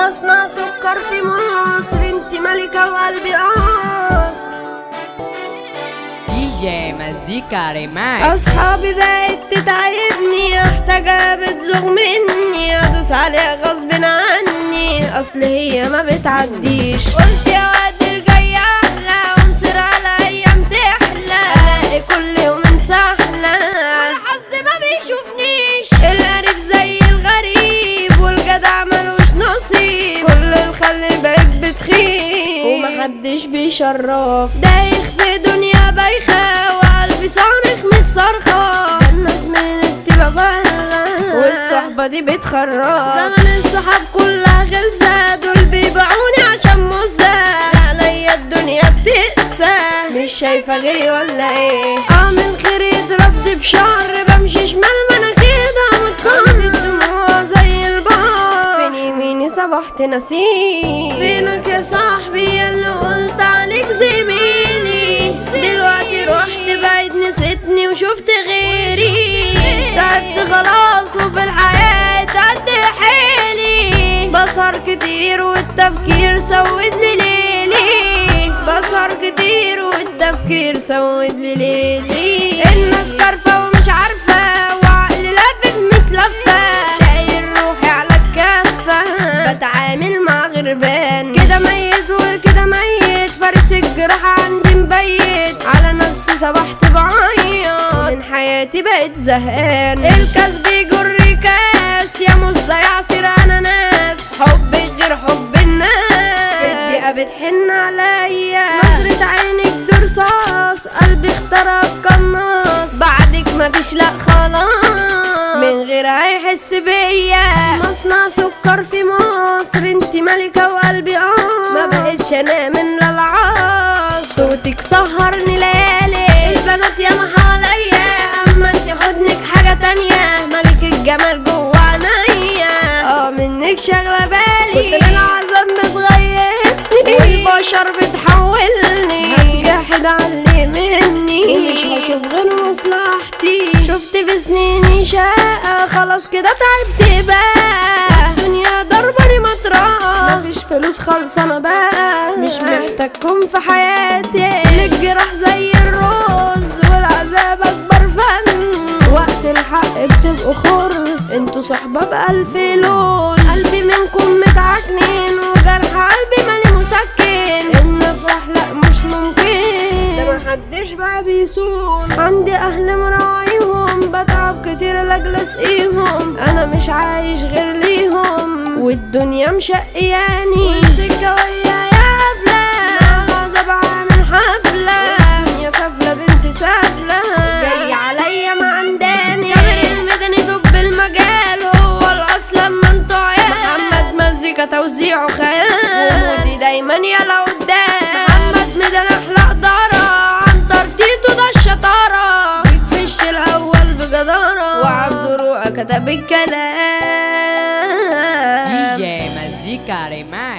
مصنع سكر في مصر انت ملكة وقلبي قصر دي جي مزيكا ريماكس اصحابي بقت تتعبني احتاجها بتزوغ مني ادوس عليها غصب عني اصل هي ما بتعديش قلت يا واد الجاي احلى وانصر على ايام تحلى الاقي كل يوم سهلة الحظ ما بيشوفنيش القريب زي الغريب والجدع ملوش نصيب كل الخل بقت بتخيب ومحدش بيشرف دايخ في دنيا بايخة وقلبي صارخ متصرخة الناس من التبغى والصحبة دي بتخرب زمن الصحاب كلها غلسة دول بيبيعوني عشان مزة عليا الدنيا بتقسى مش شايفة غيري ولا ايه اعمل خير يترد بشعر بمشي شمال مناخيرها متقن الدموع زي البحر فين يميني صبحت نسيم فينك يا صاحبي اللي قلت عليك زميلي دلوقتي رحت بعيد نسيتني وشفت غيري تعبت خلاص وفي الحياة قد حيلي بسهر كتير والتفكير سود لي ليلي بسهر كتير والتفكير سود لي ليلي الناس كارفة ومش عارفة وعقلي لافت متلفة شايل روحي على الكفة بتعامل مع غربان كده ميت وكده ميت فارس الجراح عندي مبيت على نفسي صبحت بعيط من حياتي بقيت زهقان الكاس بيجر كاس يا مزة يعصر اناناس حبك غير حب الناس الدقيقة بتحن عليا نظرة عينك دي رصاص قلبي اخترق قناص بعدك مفيش لا خلاص من غير هيحس بيا مصنع سكر في مصر انت ملكة وقلبي اه ما بقتش انام من العاص صوتك سهرني ليالي البنات ياما حواليا اما انت حضنك حاجة تانية ملك الجمال جوا عينيا اه منك شاغلة بالي كتر العذاب متغيرني والبشر بتحولني هتجحد علي مني ومش هشوف غير مصلحتي شفت في سنيني شقة خلاص كده تعبت بقى الدنيا ضرباني مطرقة مفيش فلوس خالصة بقى مش محتاجكم في حياتي الجراح زي الرز والعذاب اكبر فن وقت الحق بتبقوا خرس انتوا صحبة بألف لون قلبي منكم متعكنين وجرح قلبي مالي مسكن ان افرح لا مش ممكن ده محدش بقى بيصون عندي اهل مراعيهم بتعب كتير لاجل اسقيهم انا مش عايش غير ليهم والدنيا مشقياني والسكة ويا يا حفلة العذاب عامل حفلة يا سفلة بنت سفلة جاي عليا ما عنداني سامر المدني دب المجال هو الاصل لما انتوا عيال محمد مزيكا توزيعه خيال ومودي دايما يلا قدام محمد ميدان احلى قدارة عن ترتيبه ده الشطارة بيكفش الاول بجدارة وعبد رؤى كتب الكلام دي جي مزيكا ريماكس